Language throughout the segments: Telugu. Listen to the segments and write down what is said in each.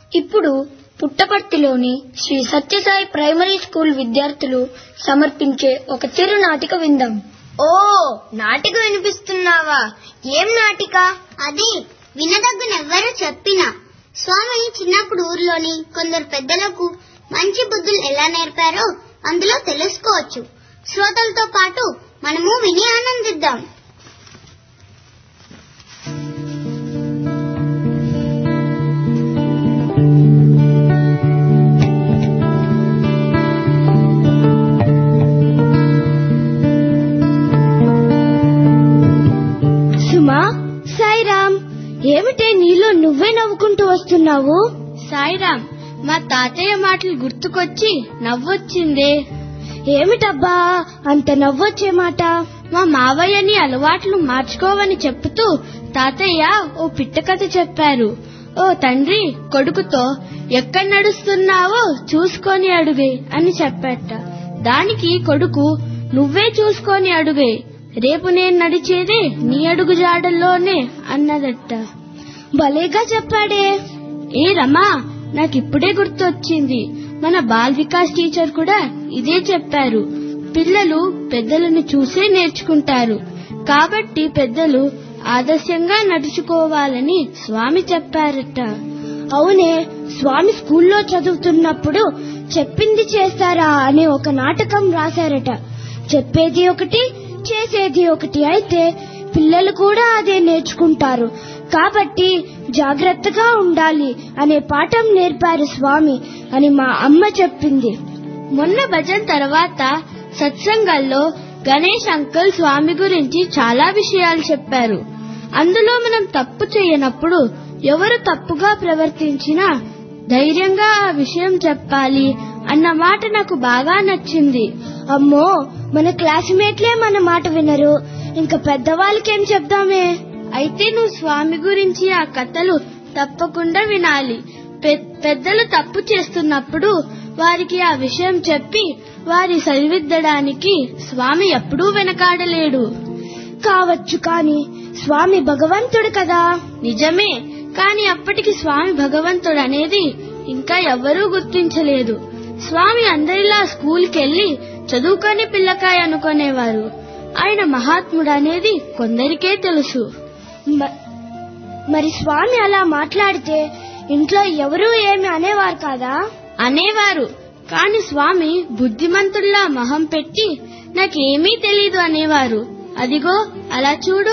ఇప్పుడు పుట్టపర్తిలోని శ్రీ సత్యసాయి ప్రైమరీ స్కూల్ విద్యార్థులు సమర్పించే ఒక చిరు నాటిక విందాం ఓ నాటిక వినిపిస్తున్నావా ఏం నాటిక అది వినదగ్గునెవ్వరు చెప్పినా స్వామి చిన్నప్పుడు ఊర్లోని కొందరు పెద్దలకు మంచి బుద్ధులు ఎలా నేర్పారో అందులో తెలుసుకోవచ్చు శ్రోతలతో పాటు మనము విని ఆనందిద్దాం సుమా సాయిరామ్ ఏమిటే నీలో నువ్వే నవ్వుకుంటూ వస్తున్నావు సాయిరామ్ మా తాతయ్య మాటలు గుర్తుకొచ్చి నవ్వొచ్చిందే ఏమిటబ్బా అంత నవ్వొచ్చే మాట మా మావయ్యని అలవాట్లు మార్చుకోవని చెప్పుతూ తాతయ్య ఓ పిట్ట కథ చెప్పారు ఓ తండ్రి కొడుకుతో ఎక్కడ నడుస్తున్నావో చూసుకొని అడుగే అని చెప్పాట దానికి కొడుకు నువ్వే చూసుకొని అడుగే రేపు నేను నడిచేది నీ అడుగు జాడల్లోనే అన్నదట భలేగా చెప్పాడే ఏ రమా నాకిప్పుడే గుర్తొచ్చింది మన బాల్ వికాస్ టీచర్ కూడా ఇదే చెప్పారు పిల్లలు పెద్దలను చూసే నేర్చుకుంటారు కాబట్టి పెద్దలు ఆదర్శంగా నడుచుకోవాలని స్వామి చెప్పారట అవునే స్వామి స్కూల్లో చదువుతున్నప్పుడు చెప్పింది చేస్తారా అనే ఒక నాటకం రాశారట చెప్పేది ఒకటి చేసేది ఒకటి అయితే పిల్లలు కూడా అదే నేర్చుకుంటారు కాబట్టి జాగ్రత్తగా ఉండాలి అనే పాఠం నేర్పారు స్వామి అని మా అమ్మ చెప్పింది మొన్న భజన్ తర్వాత సత్సంగాల్లో గణేష్ అంకుల్ స్వామి గురించి చాలా విషయాలు చెప్పారు అందులో మనం తప్పు చేయనప్పుడు ఎవరు తప్పుగా ప్రవర్తించినా ధైర్యంగా ఆ విషయం చెప్పాలి అన్న మాట నాకు బాగా నచ్చింది అమ్మో మన క్లాస్మేట్లే మన మాట వినరు ఇంకా పెద్దవాళ్ళకేం చెప్దామే అయితే నువ్వు స్వామి గురించి ఆ కథలు తప్పకుండా వినాలి పె- పెద్దలు తప్పు చేస్తున్నప్పుడు వారికి ఆ విషయం చెప్పి వారి సరిదిద్దడానికి స్వామి ఎప్పుడూ వెనకాడలేడు కావచ్చు కాని స్వామి భగవంతుడు కదా నిజమే కాని అప్పటికి స్వామి భగవంతుడు అనేది ఇంకా ఎవ్వరూ గుర్తించలేదు స్వామి అందరిలా స్కూల్కెళ్లి చదువుకొని పిల్లకాయ అనుకునేవారు ఆయన మహాత్ముడు అనేది కొందరికే తెలుసు మరి స్వామి అలా మాట్లాడితే ఇంట్లో ఎవరూ ఏమి అనేవారు కాదా అనేవారు కాని స్వామి బుద్ధిమంతుల్లా మొహం పెట్టి నాకేమీ తెలీదు అనేవారు అదిగో అలా చూడు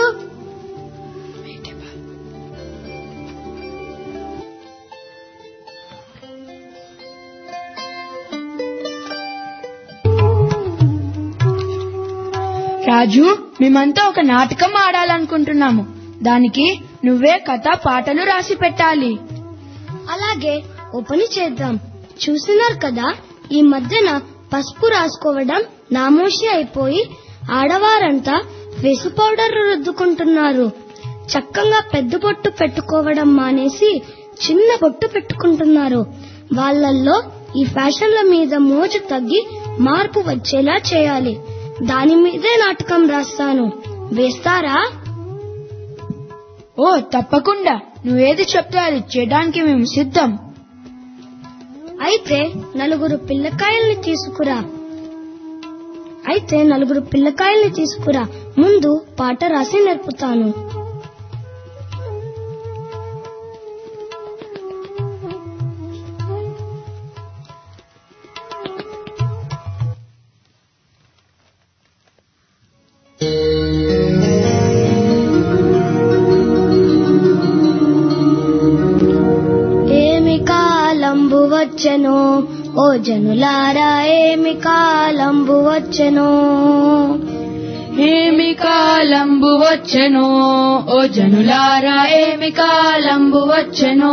రాజు మేమంతా ఒక నాటకం ఆడాలనుకుంటున్నాము దానికి నువ్వే కథ పాటలు రాసి పెట్టాలి అలాగే ఓ పని చేద్దాం చూసినారు కదా ఈ మధ్యన పసుపు రాసుకోవడం నామోషి అయిపోయి ఆడవారంతా వెసు పౌడర్ రుద్దుకుంటున్నారు చక్కగా పెద్ద బొట్టు పెట్టుకోవడం మానేసి చిన్న బొట్టు పెట్టుకుంటున్నారు వాళ్ళల్లో ఈ ఫ్యాషన్ల మీద మోజు తగ్గి మార్పు వచ్చేలా చేయాలి దాని మీదే నాటకం రాస్తాను వేస్తారా ఓ తప్పకుండా నువ్వేది చెప్తే అది చేయడానికి మేము సిద్ధం అయితే నలుగురు పిల్లకాయల్ని తీసుకురా అయితే నలుగురు పిల్లకాయల్ని తీసుకురా ముందు పాట రాసి నేర్పుతాను ఏమి కాలంబు వచ్చెను ఓ జనులారా ఏమి కాలంబు వచ్చెను ఏమి కాలంబు వచ్చెనో ఓ జనులారా ఏమి కాలంబు వచ్చెనో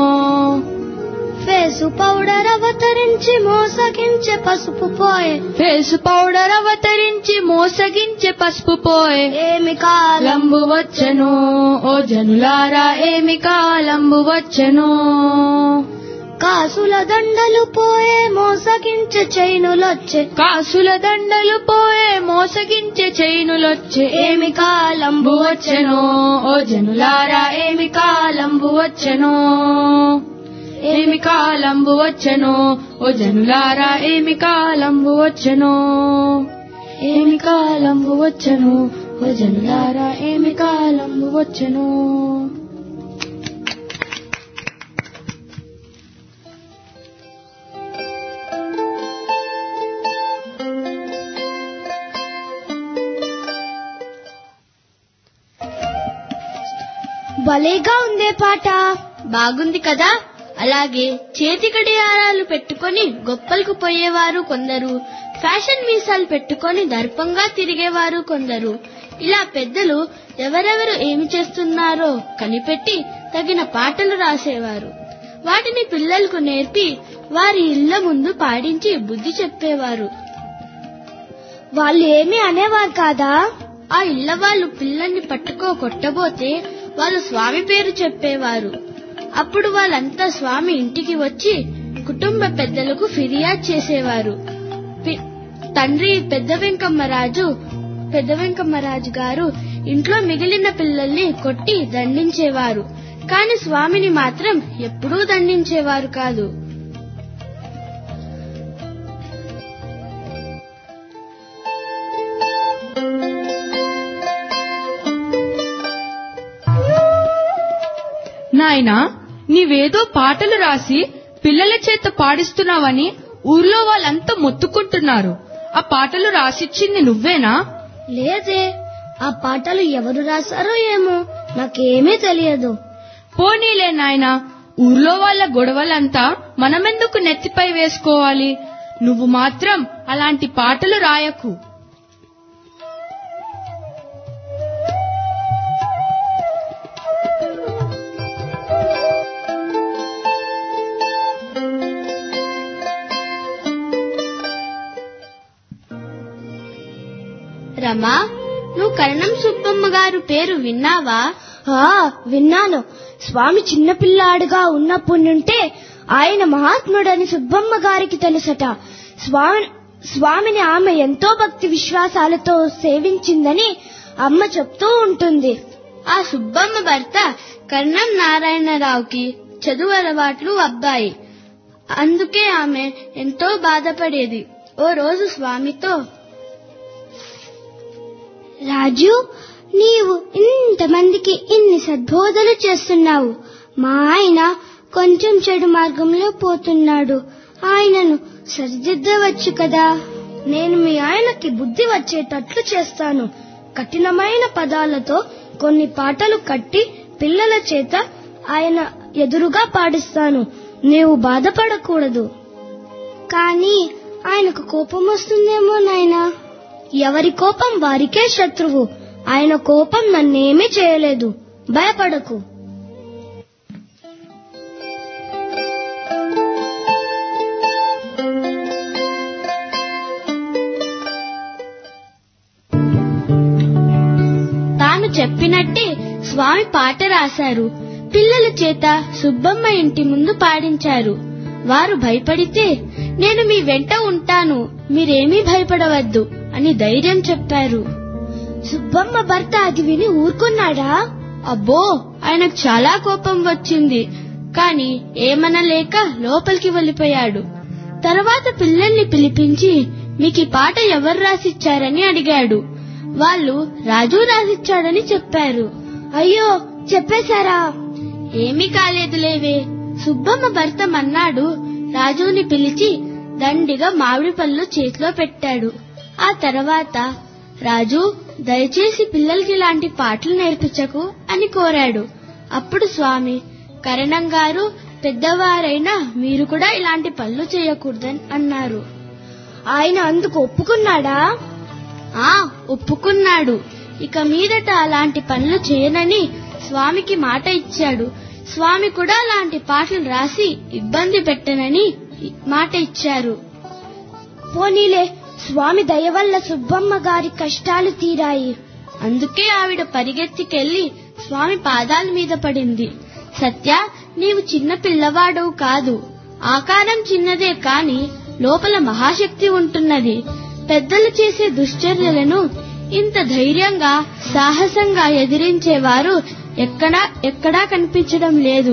ఫేసు పౌడర్ అవతరించి మోసగించే పసుపు పోయే ఫేసు పౌడర్ అవతరించి మోసగించే పసుపు పోయే ఏమి కాలం లంబు వచ్చెను ఓ జనులారా ఏమి కాలంబు వచ్చెను కాసుల దండలు పోయే మోసగించే చైనులొచ్చే కాసుల దండలు పోయే మోసగించే చైనులొచ్చే ఏమి కాలంబు లంబు వచ్చెను ఓ జనులారా ఏమి కాలంబు వచ్చెను ఏమి కాలంబు వచ్చెనో ఓ జనులారా ఏమి కాలంబు వచ్చెనో ఏమి కాలంబు వచ్చెనో ఓ జనులారా ఏమి కాలంబు వచ్చెనో భలేగా ఉందే పాట బాగుంది కదా అలాగే చేతి గడియారాలు పెట్టుకొని గొప్పలకు పోయేవారు కొందరు ఫ్యాషన్ మీసాలు పెట్టుకొని దర్పంగా తిరిగేవారు కొందరు ఇలా పెద్దలు ఎవరెవరు ఏమి చేస్తున్నారో కనిపెట్టి తగిన పాటలు రాసేవారు వాటిని పిల్లలకు నేర్పి వారి ఇళ్ల ముందు పాడించి బుద్ధి చెప్పేవారు వాళ్ళు ఏమీ అనేవారు కాదా ఆ ఇళ్ల వాళ్ళు పిల్లల్ని పట్టుకో కొట్టబోతే వాళ్ళు స్వామి పేరు చెప్పేవారు అప్పుడు వాళ్ళంతా స్వామి ఇంటికి వచ్చి కుటుంబ పెద్దలకు ఫిర్యాదు చేసేవారు పి- తండ్రి పెద్ద వెంకమ్మరాజు పెద్ద వెంకమ్మరాజు గారు ఇంట్లో మిగిలిన పిల్లల్ని కొట్టి దండించేవారు కాని స్వామిని మాత్రం ఎప్పుడూ దండించేవారు కాదు నాయనా నీవేదో పాటలు రాసి పిల్లల చేత పాడిస్తున్నావని ఊర్లో వాళ్ళంతా మొత్తుకుంటున్నారు ఆ పాటలు రాసిచ్చింది నువ్వేనా లేదే ఆ పాటలు ఎవరు రాశారో ఏమో నాకేమీ తెలియదు పోనీలే నాయనా ఊర్లో వాళ్ళ గొడవలంతా మనమెందుకు నెత్తిపై వేసుకోవాలి నువ్వు మాత్రం అలాంటి పాటలు రాయకు రమా నువ్వు కరణం సుబ్బమ్మ గారు పేరు విన్నావా ఆ విన్నాను స్వామి చిన్నపిల్లాడుగా ఉన్నప్పటి నుంటే ఆయన మహాత్ముడని సుబ్బమ్మ గారికి తెలుసట స్వామి స్వామిని ఆమె ఎంతో భక్తి విశ్వాసాలతో సేవించిందని అమ్మ చెప్తూ ఉంటుంది ఆ సుబ్బమ్మ భర్త కర్ణం నారాయణరావుకి చదువు అలవాట్లు అబ్బాయి అందుకే ఆమె ఎంతో బాధపడేది ఓ రోజు స్వామితో రాజు నీవు ఇంతమందికి ఇన్ని సద్బోధలు చేస్తున్నావు మా ఆయన కొంచెం చెడు మార్గంలో పోతున్నాడు ఆయనను సరిదిద్దవచ్చు కదా నేను మీ ఆయనకి బుద్ధి వచ్చేటట్లు చేస్తాను కఠినమైన పదాలతో కొన్ని పాటలు కట్టి పిల్లల చేత ఆయన ఎదురుగా పాడిస్తాను నీవు బాధపడకూడదు కానీ ఆయనకు కోపం వస్తుందేమో నాయనా ఎవరి కోపం వారికే శత్రువు ఆయన కోపం నన్నేమీ చేయలేదు భయపడకు తాను చెప్పినట్టే స్వామి పాట రాశారు పిల్లల చేత సుబ్బమ్మ ఇంటి ముందు పాడించారు వారు భయపడితే నేను మీ వెంట ఉంటాను మీరేమీ భయపడవద్దు అని ధైర్యం చెప్పారు సుబ్బమ్మ భర్త అది విని ఊరుకున్నాడా అబ్బో ఆయనకు చాలా కోపం వచ్చింది కాని ఏమనలేక లోపలికి వెళ్ళిపోయాడు తర్వాత పిల్లల్ని పిలిపించి మీకు ఈ పాట ఎవరు రాసిచ్చారని అడిగాడు వాళ్ళు రాజు రాసిచ్చాడని చెప్పారు అయ్యో చెప్పేశారా ఏమీ కాలేదులేవే సుబ్బమ్మ భర్త మన్నాడు రాజుని పిలిచి దండిగా మామిడి పళ్ళు చేతిలో పెట్టాడు ఆ తర్వాత రాజు దయచేసి పిల్లలకి ఇలాంటి పాటలు నేర్పించకు అని కోరాడు అప్పుడు స్వామి కరణం గారు పెద్దవారైనా మీరు కూడా ఇలాంటి పనులు చేయకూడదని అన్నారు ఆయన అందుకు ఒప్పుకున్నాడా ఆ ఒప్పుకున్నాడు ఇక మీదట అలాంటి పనులు చేయనని స్వామికి మాట ఇచ్చాడు స్వామి కూడా అలాంటి పాటలు రాసి ఇబ్బంది పెట్టనని మాట ఇచ్చారు పోనీలే స్వామి దయ వల్ల సుబ్బమ్మ గారి కష్టాలు తీరాయి అందుకే ఆవిడ పరిగెత్తికెళ్లి స్వామి పాదాల మీద పడింది సత్య నీవు చిన్న పిల్లవాడవు కాదు ఆకారం చిన్నదే కాని లోపల మహాశక్తి ఉంటున్నది పెద్దలు చేసే దుశ్చర్యలను ఇంత ధైర్యంగా సాహసంగా ఎదిరించేవారు ఎక్కడా ఎక్కడా కనిపించడం లేదు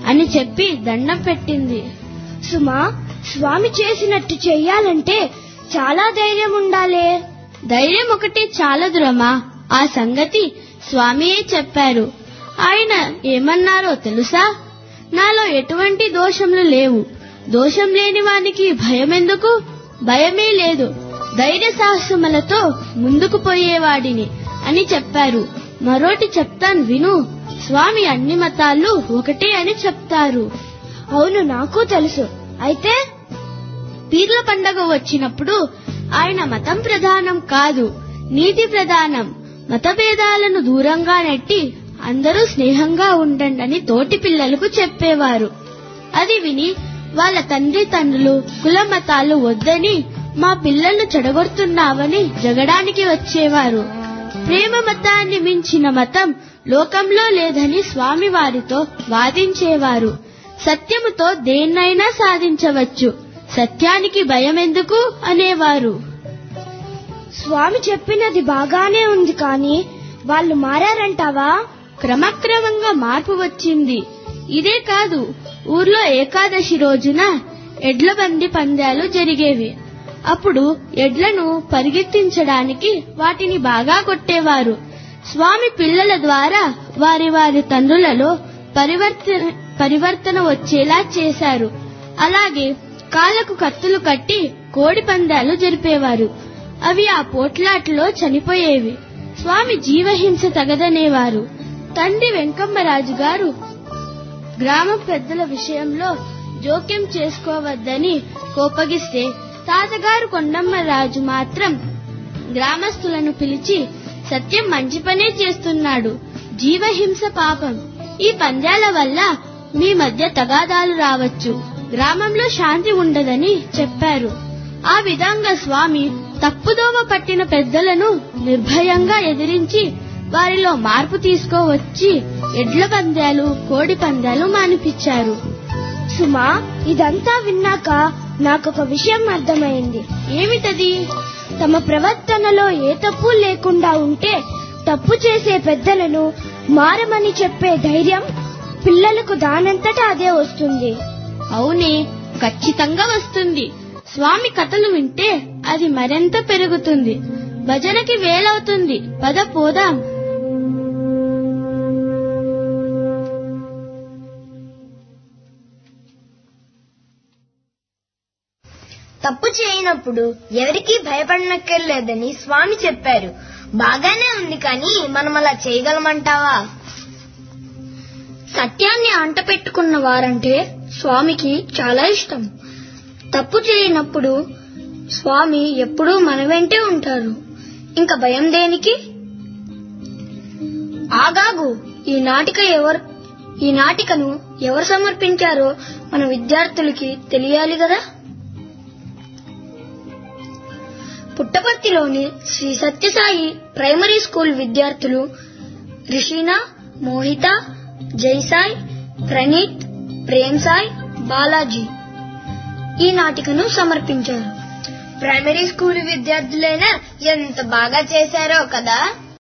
అని చెప్పి దండం పెట్టింది సుమా స్వామి చేసినట్టు చెయ్యాలంటే చాలా ధైర్యం ఉండాలే ధైర్యం ఒకటి చాలదు రమా ఆ సంగతి స్వామియే చెప్పారు ఆయన ఏమన్నారో తెలుసా నాలో ఎటువంటి దోషములు లేవు దోషం లేని వానికి భయమెందుకు భయమే లేదు ధైర్య సాహసములతో ముందుకు పోయేవాడిని అని చెప్పారు మరోటి చెప్తాను విను స్వామి అన్ని మతాలు ఒకటే అని చెప్తారు అవును నాకు తెలుసు అయితే పీర్ల పండగ వచ్చినప్పుడు ఆయన మతం ప్రధానం కాదు నీతి ప్రధానం మతభేదాలను దూరంగా నెట్టి అందరూ స్నేహంగా ఉండండి అని తోటి పిల్లలకు చెప్పేవారు అది విని వాళ్ళ తండ్రి తండ్రులు కుల మతాలు వద్దని మా పిల్లలను చెడగొడుతున్నావని జగడానికి వచ్చేవారు ప్రేమ మతాన్ని మించిన మతం లోకంలో లేదని స్వామి వారితో వాదించేవారు సత్యముతో దేన్నైనా సాధించవచ్చు సత్యానికి భయం ఎందుకు అనేవారు స్వామి చెప్పినది బాగానే ఉంది కానీ వాళ్ళు మారారంటావా క్రమక్రమంగా మార్పు వచ్చింది ఇదే కాదు ఊర్లో ఏకాదశి రోజున ఎడ్ల బండి పందాలు జరిగేవి అప్పుడు ఎడ్లను పరిగెత్తించడానికి వాటిని బాగా కొట్టేవారు స్వామి పిల్లల ద్వారా వారి వారి తండ్రులలో పరివర్తన పరివర్తన వచ్చేలా చేశారు అలాగే కాళ్ళకు కత్తులు కట్టి కోడి పందాలు జరిపేవారు అవి ఆ పోట్లాట్లో చనిపోయేవి స్వామి జీవహింస తగదనేవారు తండ్రి వెంకమ్మరాజు గారు గ్రామ పెద్దల విషయంలో జోక్యం చేసుకోవద్దని కోపగిస్తే తాతగారు కొండమ్మరాజు మాత్రం గ్రామస్తులను పిలిచి సత్యం మంచి పనే చేస్తున్నాడు జీవహింస పాపం ఈ పంద్యాల వల్ల మీ మధ్య తగాదాలు రావచ్చు గ్రామంలో శాంతి ఉండదని చెప్పారు ఆ విధంగా స్వామి తప్పుదోవ పట్టిన పెద్దలను నిర్భయంగా ఎదిరించి వారిలో మార్పు తీసుకువచ్చి ఎడ్ల పందాలు కోడి పందాలు మానిపించారు సుమా ఇదంతా విన్నాక నాకొక విషయం అర్థమైంది ఏమిటది తమ ప్రవర్తనలో ఏ తప్పు లేకుండా ఉంటే తప్పు చేసే పెద్దలను మారమని చెప్పే ధైర్యం పిల్లలకు దానంతటా అదే వస్తుంది అవునే ఖచ్చితంగా వస్తుంది స్వామి కథలు వింటే అది మరింత పెరుగుతుంది భజనకి వేలవుతుంది పద పోదాం తప్పు చేయనప్పుడు ఎవరికీ భయపడనక్కర్లేదని స్వామి చెప్పారు బాగానే ఉంది కానీ మనం అలా చేయగలమంటావా సత్యాన్ని అంటపెట్టుకున్న వారంటే స్వామికి చాలా ఇష్టం తప్పు చేయనప్పుడు స్వామి ఎప్పుడూ మన వెంటే ఉంటారు ఇంకా భయం దేనికి ఆగాగు ఈ నాటిక ఎవరు ఈ నాటికను ఎవరు సమర్పించారో మన విద్యార్థులకి తెలియాలి కదా పుట్టపర్తిలోని శ్రీ సత్యసాయి ప్రైమరీ స్కూల్ విద్యార్థులు రిషీనా మోహిత జైసాయ్ ప్రణీత్ ప్రేమ్ సాయ్ బాలాజీ ఈ నాటికను సమర్పించారు ప్రైమరీ స్కూల్ విద్యార్థులైనా ఎంత బాగా చేశారో కదా